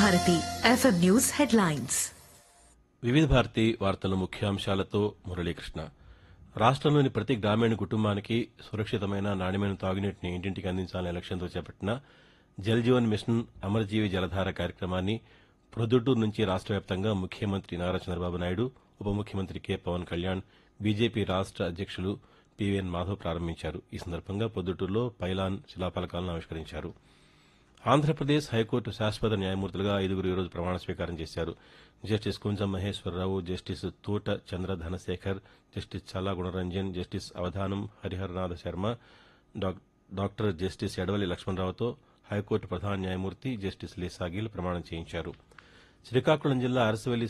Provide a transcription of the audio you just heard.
Bharati FM news headlines వివిధ భారతి వార్తల ముఖ్యాంశాలతో మురళీకృష్ణ రాష్ట్రంలోని ప్రతి గ్రామీణ కుటుంబానికి సురక్షితమైన నాణ్యమైన తాగునీటిని ఇంటింటికి అందించాలనే లక్ష్యంతో చేపట్టిన జల్ జీవన్ మిషన్ అమరజీవి జలధార కార్యక్రమాన్ని ప్రొద్దుటూరు నుంచి రాష్ట్ర వ్యాప్తంగా ముఖ్యమంత్రి నారా చంద్రబాబు నాయుడు ఉప ముఖ్యమంత్రి కె పవన్ కళ్యాణ్ బీజేపీ రాష్ట్ర అధ్యక్షులు పివిఎన్ మాధవ్ ప్రారంభించారు ఈ సందర్భంగా పొద్దుటూరులో పైలాన్ శిలాఫలకాలను ఆవిష్కరించారు ఆంధ్రప్రదేశ్ హైకోర్టు శాశ్వత న్యాయమూర్తులుగా ఐదుగురు ఈరోజు ప్రమాణ స్వీకారం చేశారు justice కుంజం Maheswararao justice Thota Chandra Dhanasekhar justice Challa Gunaranjan justice Avadhanam Hariharanatha Sharma డాక్- డాక్టర్ జస్టిస్ ఎడవల్లి లక్ష్మణరావుతో హైకోర్టు ప్రధాన న్యాయమూర్తి జస్టిస్ లీసాగిల్ ప్రమాణం చేయించారు శ్రీకాకుళం జిల్లా అరసవల్లి